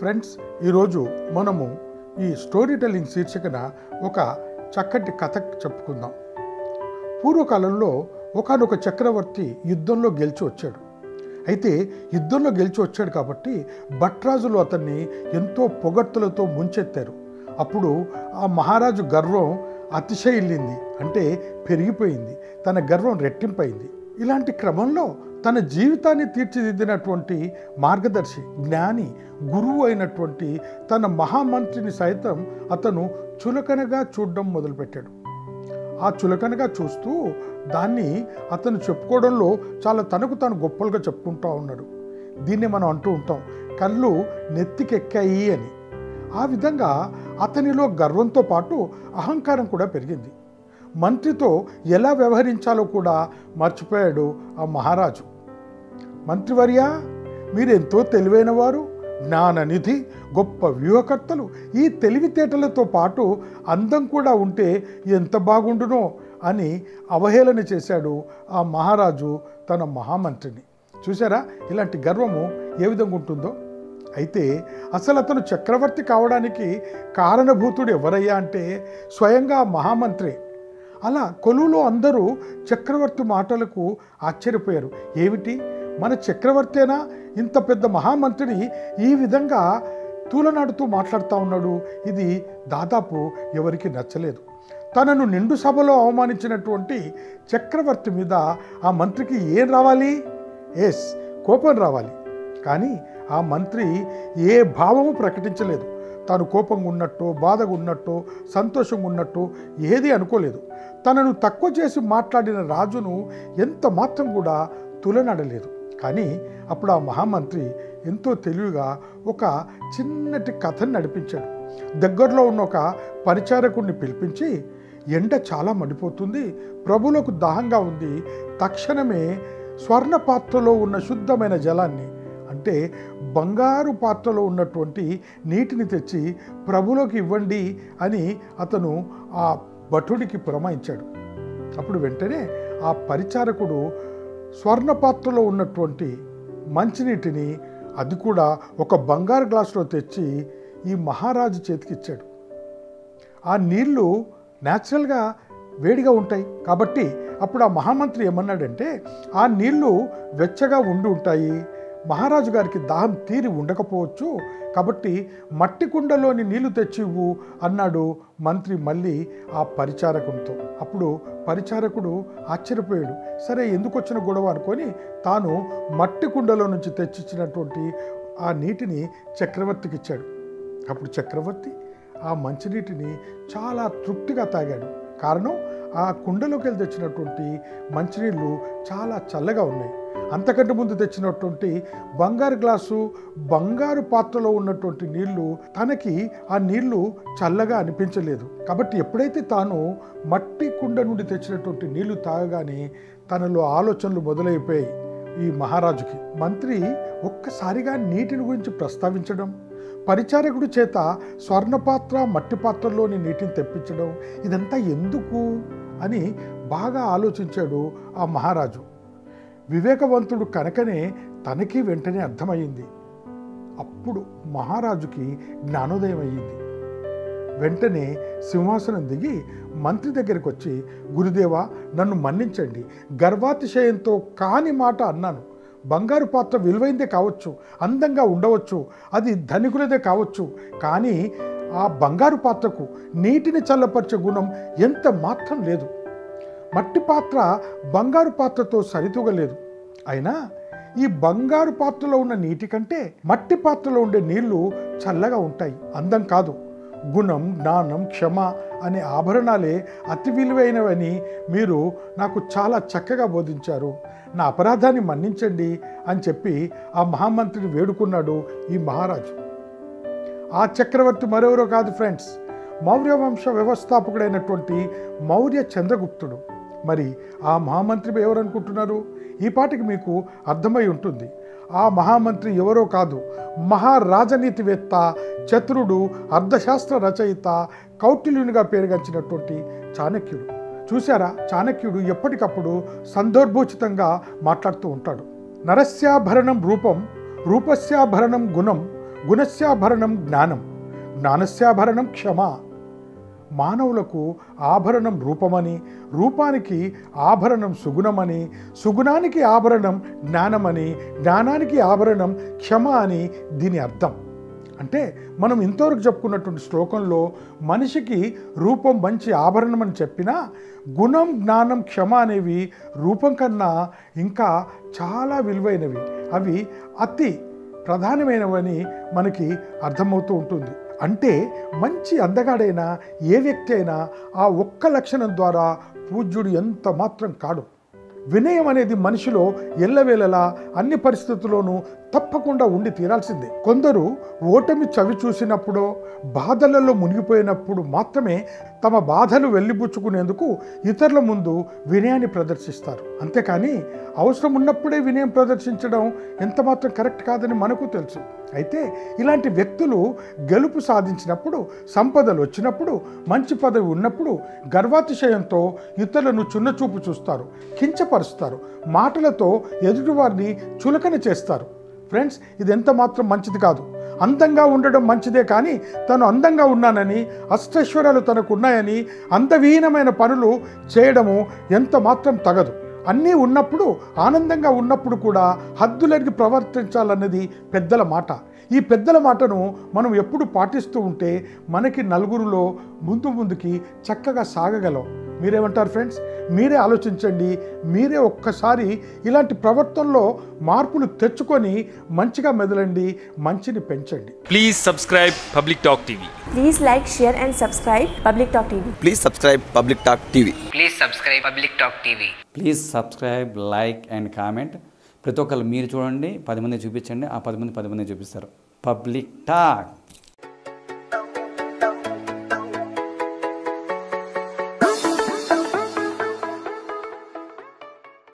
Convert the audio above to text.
Friends ఈరోజు మనము ఈ స్టోరీ టెల్లింగ్ శీర్షికన ఒక చక్కటి కథ చెప్పుకుందాం పూర్వకాలంలో ఒకనొక చక్రవర్తి యుద్ధంలో గెలిచి వచ్చాడు అయితే యుద్ధంలో గెలిచి వచ్చాడు కాబట్టి భట్రాజులు అతన్ని ఎంతో పొగడ్తలతో ముంచెత్తారు అప్పుడు ఆ మహారాజు గర్వం అతిశయిల్లింది అంటే పెరిగిపోయింది తన గర్వం రెట్టింపైంది ఇలాంటి క్రమంలో తన జీవితాన్ని తీర్చిదిద్దినటువంటి మార్గదర్శి జ్ఞాని గురువు అయినటువంటి తన మహామంత్రిని సైతం అతను చులకనగా చూడడం మొదలుపెట్టాడు ఆ చులకనగా చూస్తూ దాన్ని అతను చెప్పుకోవడంలో చాలా తనకు తాను గొప్పలుగా చెప్పుకుంటూ ఉన్నాడు దీన్ని మనం అంటూ ఉంటాం కళ్ళు నెత్తికెక్కాయి అని ఆ విధంగా అతనిలో గర్వంతో పాటు అహంకారం కూడా పెరిగింది మంత్రితో ఎలా వ్యవహరించాలో కూడా మర్చిపోయాడు ఆ మహారాజు మంత్రివర్య మీరెంతో తెలివైన వారు జ్ఞాననిధి గొప్ప వ్యూహకర్తలు ఈ తెలివితేటలతో పాటు అందం కూడా ఉంటే ఎంత బాగుండునో అని అవహేళన చేశాడు ఆ మహారాజు తన మహామంత్రిని చూసారా ఇలాంటి గర్వము ఏ విధంగా ఉంటుందో అయితే అసలు అతను చక్రవర్తి కావడానికి కారణభూతుడు ఎవరయ్యా అంటే స్వయంగా ఆ మహామంత్రి అలా కొలువులో అందరూ చక్రవర్తి మాటలకు ఆశ్చర్యపోయారు ఏమిటి మన చక్రవర్తేనా ఇంత పెద్ద మహామంత్రిని ఈ విధంగా తూలనాడుతూ మాట్లాడుతూ ఉన్నాడు ఇది దాదాపు ఎవరికి నచ్చలేదు తనను నిండు సభలో అవమానించినటువంటి చక్రవర్తి మీద ఆ మంత్రికి ఏం రావాలి ఎస్ కోపం రావాలి కానీ ఆ మంత్రి ఏ భావము ప్రకటించలేదు తాను కోపంగా ఉన్నట్టు బాధగా ఉన్నట్టు సంతోషంగా ఉన్నట్టు ఏది అనుకోలేదు తనను తక్కువ చేసి మాట్లాడిన రాజును ఎంత మాత్రం కూడా తులనడలేదు కానీ అప్పుడు ఆ మహామంత్రి ఎంతో తెలివిగా ఒక చిన్నటి కథను నడిపించాడు దగ్గరలో ఉన్న ఒక పరిచారకుడిని పిలిపించి ఎండ చాలా మండిపోతుంది ప్రభులకు దాహంగా ఉంది తక్షణమే స్వర్ణ పాత్రలో ఉన్న శుద్ధమైన జలాన్ని అంటే బంగారు పాత్రలో ఉన్నటువంటి నీటిని తెచ్చి ప్రభులోకి ఇవ్వండి అని అతను ఆ భటుడికి పురమాయించాడు అప్పుడు వెంటనే ఆ పరిచారకుడు స్వర్ణ పాత్రలో ఉన్నటువంటి మంచినీటిని అది కూడా ఒక బంగారు గ్లాసులో తెచ్చి ఈ మహారాజు చేతికిచ్చాడు ఆ నీళ్లు న్యాచురల్గా వేడిగా ఉంటాయి కాబట్టి అప్పుడు ఆ మహామంత్రి ఏమన్నాడంటే ఆ నీళ్లు వెచ్చగా ఉండి ఉంటాయి మహారాజు గారికి దాహం తీరి ఉండకపోవచ్చు కాబట్టి మట్టి కుండలోని నీళ్లు తెచ్చి ఇవ్వు అన్నాడు మంత్రి మళ్ళీ ఆ పరిచారకునితో అప్పుడు పరిచారకుడు ఆశ్చర్యపోయాడు సరే ఎందుకు వచ్చిన గొడవ అనుకొని తాను మట్టి కుండలో నుంచి తెచ్చిచ్చినటువంటి ఆ నీటిని చక్రవర్తికి ఇచ్చాడు అప్పుడు చక్రవర్తి ఆ మంచినీటిని చాలా తృప్తిగా తాగాడు కారణం ఆ కుండలోకి వెళ్ళి తెచ్చినటువంటి మంచినీళ్ళు చాలా చల్లగా ఉన్నాయి అంతకంటే ముందు తెచ్చినటువంటి బంగారు గ్లాసు బంగారు పాత్రలో ఉన్నటువంటి నీళ్లు తనకి ఆ నీళ్లు చల్లగా అనిపించలేదు కాబట్టి ఎప్పుడైతే తాను మట్టి కుండ నుండి తెచ్చినటువంటి నీళ్లు తాగగానే తనలో ఆలోచనలు మొదలైపోయాయి ఈ మహారాజుకి మంత్రి ఒక్కసారిగా నీటిని గురించి ప్రస్తావించడం పరిచారకుడి చేత స్వర్ణపాత్ర మట్టి పాత్రలోని నీటిని తెప్పించడం ఇదంతా ఎందుకు అని బాగా ఆలోచించాడు ఆ మహారాజు వివేకవంతుడు కనుకనే తనకి వెంటనే అర్థమయ్యింది అప్పుడు మహారాజుకి జ్ఞానోదయం అయ్యింది వెంటనే సింహాసనం దిగి మంత్రి దగ్గరికి వచ్చి గురుదేవా నన్ను మన్నించండి గర్వాతిశయంతో కాని మాట అన్నాను బంగారు పాత్ర విలువైందే కావచ్చు అందంగా ఉండవచ్చు అది ధనికులదే కావచ్చు కానీ ఆ బంగారు పాత్రకు నీటిని చల్లపరిచే గుణం ఎంత మాత్రం లేదు మట్టి పాత్ర బంగారు పాత్రతో సరితూగలేదు అయినా ఈ బంగారు పాత్రలో ఉన్న నీటి కంటే మట్టి పాత్రలో ఉండే నీళ్లు చల్లగా ఉంటాయి అందం కాదు గుణం జ్ఞానం క్షమ అనే ఆభరణాలే అతి విలువైనవని మీరు నాకు చాలా చక్కగా బోధించారు నా అపరాధాన్ని మన్నించండి అని చెప్పి ఆ మహామంత్రిని వేడుకున్నాడు ఈ మహారాజు ఆ చక్రవర్తి మరెవరో కాదు ఫ్రెండ్స్ మౌర్య వంశ వ్యవస్థాపకుడైనటువంటి మౌర్య చంద్రగుప్తుడు మరి ఆ మహామంత్రి ఎవరు అనుకుంటున్నారు ఈ పాటికి మీకు అర్థమై ఉంటుంది ఆ మహామంత్రి ఎవరో కాదు మహారాజనీతివేత్త చతురుడు అర్థశాస్త్ర రచయిత కౌటిల్యునిగా పేరుగంచినటువంటి చాణక్యుడు చూసారా చాణక్యుడు ఎప్పటికప్పుడు సందర్భోచితంగా మాట్లాడుతూ ఉంటాడు నరస్యాభరణం రూపం రూపస్యాభరణం గుణం గుణస్యాభరణం జ్ఞానం జ్ఞానస్యాభరణం క్షమ మానవులకు ఆభరణం రూపమని రూపానికి ఆభరణం సుగుణమని సుగుణానికి ఆభరణం జ్ఞానమని జ్ఞానానికి ఆభరణం క్షమ అని దీని అర్థం అంటే మనం ఇంతవరకు చెప్పుకున్నటువంటి శ్లోకంలో మనిషికి రూపం మంచి ఆభరణం అని చెప్పినా గుణం జ్ఞానం క్షమ అనేవి రూపం కన్నా ఇంకా చాలా విలువైనవి అవి అతి ప్రధానమైనవని మనకి అర్థమవుతూ ఉంటుంది అంటే మంచి అందగాడైనా ఏ వ్యక్తి అయినా ఆ ఒక్క లక్షణం ద్వారా పూజ్యుడు ఎంత మాత్రం కాడు వినయం అనేది మనిషిలో ఎల్లవేళలా అన్ని పరిస్థితుల్లోనూ తప్పకుండా ఉండి తీరాల్సిందే కొందరు ఓటమి చవి చూసినప్పుడో బాధలలో మునిగిపోయినప్పుడు మాత్రమే తమ బాధలు వెళ్ళిబుచ్చుకునేందుకు ఇతరుల ముందు వినయాన్ని ప్రదర్శిస్తారు అంతేకాని అవసరం ఉన్నప్పుడే వినయం ప్రదర్శించడం ఎంత మాత్రం కరెక్ట్ కాదని మనకు తెలుసు అయితే ఇలాంటి వ్యక్తులు గెలుపు సాధించినప్పుడు సంపదలు వచ్చినప్పుడు మంచి పదవి ఉన్నప్పుడు గర్వాతిశయంతో ఇతరులను చున్నచూపు చూస్తారు కించపరుస్తారు మాటలతో ఎదుటివారిని చులకన చేస్తారు ఫ్రెండ్స్ ఇది ఎంత మాత్రం మంచిది కాదు అందంగా ఉండడం మంచిదే కానీ తను అందంగా ఉన్నానని అష్టైశ్వర్యాలు తనకు ఉన్నాయని అందవిహీనమైన పనులు చేయడము ఎంత మాత్రం తగదు అన్నీ ఉన్నప్పుడు ఆనందంగా ఉన్నప్పుడు కూడా హద్దులెరిగి ప్రవర్తించాలన్నది పెద్దల మాట ఈ పెద్దల మాటను మనం ఎప్పుడు పాటిస్తూ ఉంటే మనకి నలుగురిలో ముందు ముందుకి చక్కగా సాగగలం మీరేమంటారు ఫ్రెండ్స్ మీరే ఆలోచించండి మీరే ఒక్కసారి ఇలాంటి ప్రవర్తనలో మార్పులు తెచ్చుకొని మంచిగా మెదలండి మంచిని పెంచండి Please subscribe Public Talk TV. Please like, share, and subscribe Public Talk TV. Please subscribe Public Talk TV. Please subscribe Public Talk TV. Please subscribe like and comment ప్రతి ఒక్కరు మీరు చూడండి పది మంది చూపించండి ఆ పది మంది పది మంది చూపిస్తారు పబ్లిక్ టాక్